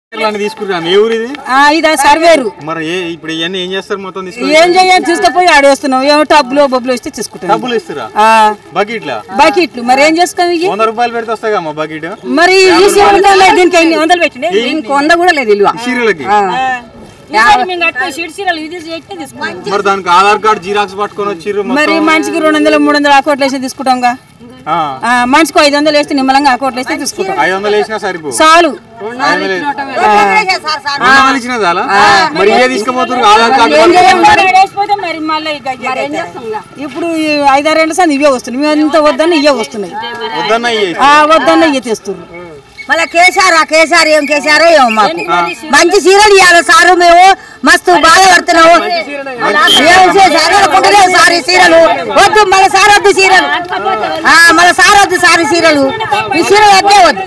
చీరలు తీసుకురా ఏ ఊరు ఇది ఆ, ఇదా సర్వేరు మరి ఏ ఇప్పుడు ఇవన్నీ ఏం చేస్తారు మొత్తం తీసుకుని ఏం చేయాలి తీసుకుపోయి ఆడేస్తున్నాం ఏమో టబ్బులో బొబ్బులు వస్తే తీసుకుంటాం డబ్బులు ఇస్తారా ఆ, బకెట్లా బకెట్లు మరి ఏం చేసుకోం ఇవి వంద రూపాయలు పెడితే వస్తాయి మా బకెట్ మరి ఈ సీరియల్ దీనికి ఎన్ని వందలు పెట్టిండే ఇంక వంద కూడా లేదు విలువ చీరలకి మరి దానికి ఆధార్ కార్డు జిరాక్స్ పట్టుకొని వచ్చిర్రు మరి మనిషికి రెండు వందలు మూడు వందలు అకౌంట్లు వేసి తీసుకుంటాంగా ఆ, ఆ, మనిషికి ఐదు వందలు వేస్తే నిమ్మలంగా అకౌంట్లు వేస్తే తీసుకుంటాం ఐదు వందలు వేసినా సరిపో చాలు ఐదు వందలు వేసి- రెండు వందలు ఇచ్చినా చాలా మరి ఏ తీసుకుపోతున్నారు ఆధార్ కార్డు ఏం పట్టుకొని? చేయాలి మరి? మరి మళ్ళీ ఇక ఇక ఇప్పుడు ఈ ఐదారేళ్ల సంది ఇవే వస్తున్నాయి మేము అంత వద్దన్న ఇవే వస్తున్నాయి వద్దన్న ఇయ్యి. ఆ వద్దన్న ఇవే తెస్తున్నారు మళ్ళా కేసార్ ఆ కేసార్ ఏం కేసారో ఏమో మాకు మంచి చీరలు ఇవ్వాలి సారు మేము మస్తు బాధపడుతున్నాము ఏం చదవకుంటలేవు సార్ ఈ చీరలు వద్దు మన సార్ వద్దు చీరలు ఆ, మన సార్ వద్దు సార్ ఈ చీరలు ఈ చీరలు వద్దే వద్దు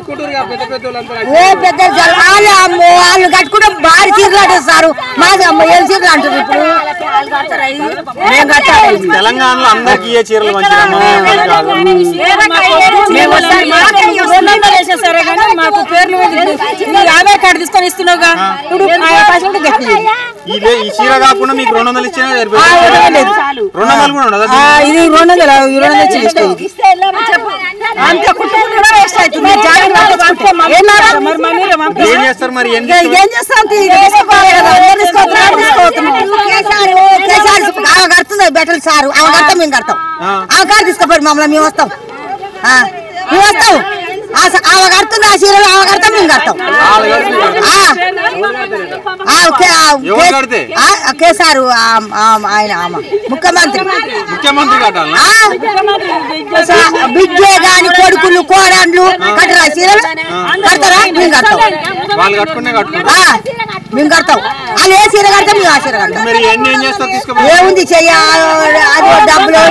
ఏ పెద్ద జల- వాళ్ళు అమ్మో, వాళ్ళు కట్టుకుంటే భారీ చీరలు అంటారు సారు మాది అమ్మ ఏం చీరలు అంటారు ఇప్పుడు మేము కట్టాలి తెలంగాణలో అందరికి ఏ చీరలు మంచిగా మన కాదు మేము వస్తాం. మాకే ఈ రెండు వందలు వేసినా సరే కానీ మాకు పేర్లు ఈ యాభై కార్డు తీసుకొని ఇస్తున్నావుగా ఇప్పుడు ఆ పైసలు ఉంటే గట్టి ఇయ్యి. ఇదే ఈ చీర కాకుండా మీకు రెండు వందలు ఇచ్చినా ఆ, సరిపోతుంది వదలలేదు. రెండు వందలు కూడా ఉండదు ఆ, ఇది రెండు వందలు ఈ రెండు వందలు ఇచ్చి ఇష్టం ఇది అంత కుటుంబం కూడా వేస్ట్ అవుతుంది జాగ్రత్త పట్టుకుంటే ఏం లాభం? మరి మా మీరే పంపి- ఏం చేస్తారు మరి ఎన్ని ఏం చేస్తాం తీ- ఇది తీసుకోవాలి కదా, అందరూ తీసుకోవద్దు, అందరూ తీసుకోవద్దు. కేసీఆర్, ఓ కేసీఆర్ ఆమె కడుతుంది బెటల్ సారు ఆమె కడతాం మేము కడతాం ఆమె కాదు తీసుకోపోయి మమ్మల్ని మేము వస్తాం ఆ, మేము వస్తాం ఆ స- ఆమె కడుతుంది ఆ చీరలు ఆమె కడతాం మేము కడతాం వాళ్ళు కలిసి ఆ, ఆ, కే- ఆ, ఎవరు కే- కడితే? ఆ, ఆ కేసీఆర్ ఆ, ఆ, ఆయన ఆమె ముఖ్యమంత్రి ముఖ్యమంత్రి కట్టాలి ఆ, స- బిడ్డే గాని కొడుకులు కోడన్లు కట్టరా చీరలు కడతారా మేము కడతాం వాళ్ళు కట్టుకునే కట్టుకుంటారు ఆ, మేము కడతాం వాళ్ళు ఏ చీర కడతాం మేము ఆ చీర కడతాం మరి ఎన్ని ఏం చేస్తారు తీసుకుపోయి ఏముంది చెయ్య అది డబ్బులు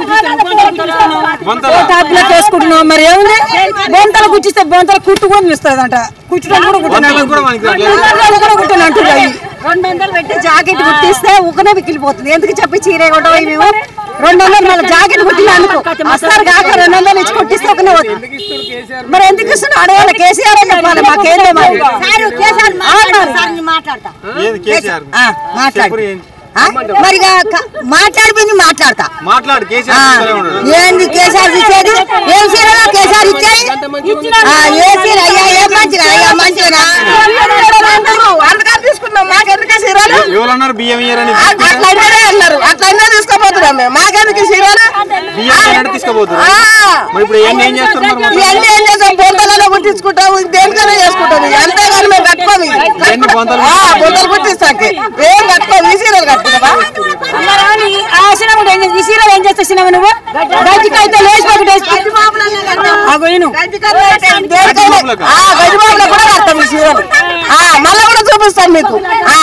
వంతల టాప్లో చేసుకుంటున్నాం మరి ఏముంది బొంతలు కుచ్చిస్తే బొంతలు కుట్టు కూడా మిస్తుందంట కుట్టడం కూడా వంతలకు కూడా మనకి రావట్లేదు. కుట్టిన కూడా కుట్టిన అంటున్నాయి రెండు వందలు పెట్టి జాకెట్ కుట్టిస్తే ఉక్కనే మిగిలిపోతుంది ఎందుకు చెప్పి చీర కొట్టవు మేము రెండు వందలు మళ్ళీ జాకెట్ కుట్టిన అనుకో వస్తారు కాక రెండు వందలు ఇచ్చి కుట్టిస్తే ఒకనే పోతుంది మరి ఎందుకు ఇస్తున్నాడు అడగాలి కేసీఆర్ అని చెప్పాలి మాకేందో మరి మాట్లాడతా ఏది కేసీఆర్ ఆ, మాట్లాడు చెప్పు ఏంటి? ఆ? మరి ఇక క- మాట్లాడిపోయింది మాట్లాడతా మాట్లాడు ఆ, కేసీఆర్ చూస్తూనే ఉన్నాడు. ఏంది కేసీఆర్ ఇచ్చేది ఏం చీరలో కేసీఆర్ ఇచ్చేది ఆ, ఏ చీర అయ్యా ఏం మంచిగా అయ్యా మంచిగా అందుకని తీసుకున్నాం మాకెందుకు చీరలు ఎవరన్నారు బియ్యం ఇయ్యరని అట్లా అయినా అన్నారు అట్లా అయినా తీసుకోపోతున్నాం మేము మాకెందుకు చీరలు బియ్యం ఇయ్యరని తీసుకుపోతారు ఆ. మరి ఇప్పుడు ఏంటి ఏం చేస్తారు మరి మొత్తం? ఇవన్నీ ఏం చేస్తాం బొంతలలో కుట్టించుకుంటాం దేనికైనా చేసుకుంటాం ఇవి. అంతేగాని మేము కట్టుకోము ఇవి. ఎన్ని బొంతలు ఆ, బొంతలు కుట్టిస్తాకి ఏం కట్టుకోము ఈ చీరలు కట్టుకుంటావా అమ్మరాని, ఆ సినిమా ఏం చేస్తా- ఈ సీరియల్ ఏం చేస్తావు సినిమా నువ్వు గజ్జికి అయితే లేచి ఒకటి వేసి అగో ఈను. దేనికైనా- ఆ, గజమాపులో కూడా కడతాం ఈ చీరలు ఆ, మళ్ళా కూడా చూపిస్తాం మీకు ఆ.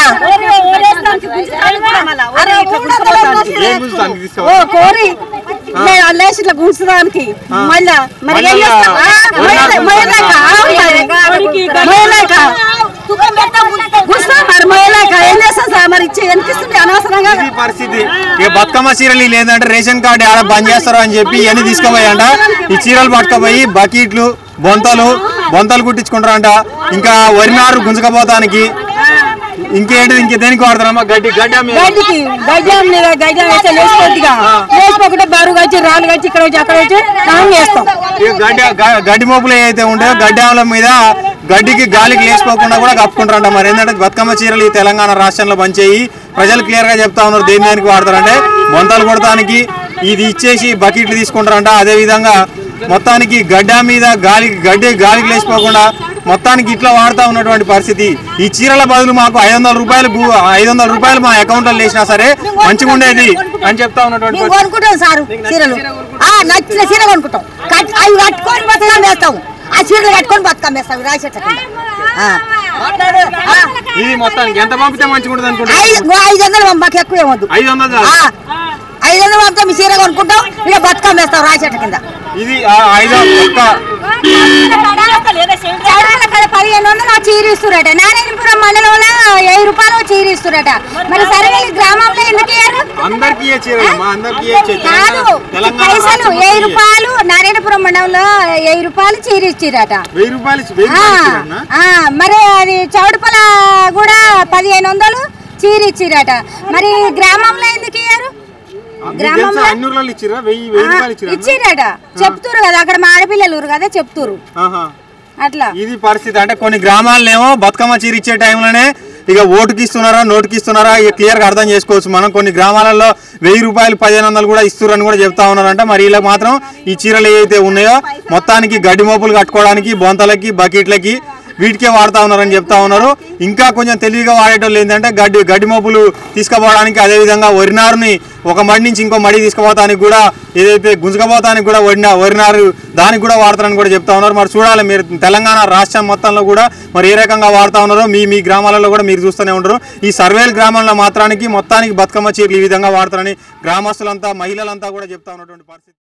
ఏం గుంజుతానికి ఓ తీసుకోవాలి కోరి నేను అల్లేసి ఇట్లా గుంచడానికి మళ్ళా మరి ఏం మళ్ళా చేస్తావు? ఆ, మొయ్యలే- మొయ్యలేక, ఆ, మొయ్యలేక. గుంచుతాం మరి మొయ్యలేక ఏం చేస్తాం సార్ మరి ఇచ్చే ఎంత ఇస్తుంది అనవసరంగా ఇది పరిస్థితి ఇక బతుకమ్మ చీరలు లేదంటే రేషన్ కార్డు ఆడ బంద్ చేస్తారు అని చెప్పి ఇవన్నీ తీసుకుపోయంట ఈ చీరలు పట్టుకుపోయి బకెట్లు బొంతలు బొంతలు కుట్టించుకుంటారంట ఇంకా వరినారు గుంజకపోతానికి ఇంకేంటి ఇంక దేనికి వాడతారమ్మా గడ్డి గడ్డి అమ్మే- గడ్డికి గడ్డం మీద గడ్డం వేస్తే లేచిపోద్దిగా లేచిపోకుండా బరువుగా వచ్చి రాళ్ళు వచ్చి ఇక్కడ వచ్చి అక్కడ వచ్చి స్నానం చేస్తాం ఇక గడ్డి గ- గడ్డి మోపులు ఏవైతే ఉంటాయో గడ్డి ఆవుల మీద గడ్డికి గాలికి లేచిపోకుండా కూడా కప్పుకుంటారంట మరి ఏంటంటే బతుకమ్మ చీరలు ఈ తెలంగాణ రాష్ట్రంలో పనిచేయి ప్రజలు క్లియర్ గా చెప్తా ఉన్నారు దేని దానికి వాడతారంటే బొంతలు కొడతానికి ఇది ఇచ్చేసి బకెట్లు తీసుకుంటారంట అదే విధంగా మొత్తానికి గడ్డ మీద గాలి గడ్డి గాలికి లేచిపోకుండా మొత్తానికి ఇట్లా వాడుతా ఉన్నటువంటి పరిస్థితి ఈ చీరల బదులు మాకు ఐదు వందల రూపాయలు గు- ఐదు వందల రూపాయలు మా అకౌంట్లో వేసినా సరే మంచిగా ఉండేది అని చెప్తా ఉన్నటువంటి మేము పరిస్థితి. కొనుక్కుంటాం సారు చీరలు ఆ నచ్చిన చీర కొనుక్కుంటాం కట్- అవి కట్టుకొని బతుకం వేస్తాం ఆ చీరలు కట్టుకొని బతుకం వేస్తాం రాసి ఇది మొత్తానికి ఎంత పంపితే మంచిగా ఉంటుంది అనుకుంటా ఐదు ఐదు వందలు మాకు ఎక్కువ ఏమొద్దు ఐదు వందలు ఆ, చాలు. ఐదు వందలు పంపితే మీ చీర కొనుక్కుంటాం ఇక బతుకం వేస్తాం రాసేట కింద ఇది ఆ ఐదు ఒక్క చౌరాల కడ పదిహేను వందలు ఆ చీర ఇస్తురట నారాయణపురం మండలంలో వెయ్యి రూపాయలు చీర ఇస్తురట మరి సరే ఈ గ్రామంలో ఎందుకు ఇయ్యరు అందరికి ఏ చీరలమ్మా అందరికి ఏ చీర కాదు తెలంగాణ- తెలంగాణ పైసలు రాష్ట్రం వెయ్యి మొత్తం రూపాయలు నారాయణపురం మండలంలో వెయ్యి రూపాయలు చీర ఇచ్చిరట వెయ్యి రూపాయలు ఇచ్చి- వెయ్యి ఆ, రూపాయలు ఇచ్చిరన్నా? ఆ, మరి అది చౌడుపల కూడా పదిహేను వందలు చీర ఇచ్చిరట మరి గ్రామంలో ఎందుకు ఇయ్యరు మీకు తెలుసా అన్ని ఊర్లలో ఇచ్చిరా వెయ్యి వెయ్యి రూపాయలు ఇచ్చిరా ఇచ్చిరట చెప్తురు కదా అక్కడ మా ఆడపిల్లలు ఊరు కదా చెప్తురు ఆహా. అట్లా ఇది పరిస్థితి అంటే కొన్ని గ్రామాలనేమో బతుకమ్మ చీర ఇచ్చే టైంలోనే ఇక ఓటుకి ఇస్తున్నారా నోటుకి ఇస్తున్నారా ఇక క్లియర్గా అర్థం చేసుకోవచ్చు మనం కొన్ని గ్రామాలలో వెయ్యి రూపాయలు పదిహేను వందలు కూడా ఇస్తున్నారని కూడా చెప్తా ఉన్నారంట మరి వీళ్ళకి మాత్రం ఈ చీరలు ఏవైతే ఉన్నాయో మొత్తానికి గడ్డి మోపులు కట్టుకోవడానికి బొంతలకి బకెట్లకి వీటికే వాడుతా ఉన్నారని చెప్తా ఉన్నారు ఇంకా కొంచెం తెలివిగా వాడేటోళ్ళు ఏంటంటే గడ్డి గడ్డి మోపులు తీసుకుపోవడానికి అదేవిధంగా వరినారుని ఒక మడి నుంచి ఇంకో మడి తీసుకుపోతానికి కూడా ఏదైతే గుంజుకపోతానికి కూడా వరిన వరినారు దానికి కూడా వాడతారని కూడా చెప్తా ఉన్నారు మరి చూడాలి మీరు తెలంగాణ రాష్ట్రం మొత్తంలో కూడా మరి ఏ రకంగా వాడుతా ఉన్నారో మీ మీ గ్రామాలలో కూడా మీరు చూస్తూనే ఉంటారు ఈ సర్వేల్ గ్రామంలో మాత్రానికి మొత్తానికి బతుకమ్మ చీరలు ఈ విధంగా వాడతారని గ్రామస్తులంతా మహిళలంతా కూడా చెప్తా ఉన్నటువంటి పరిస్థితి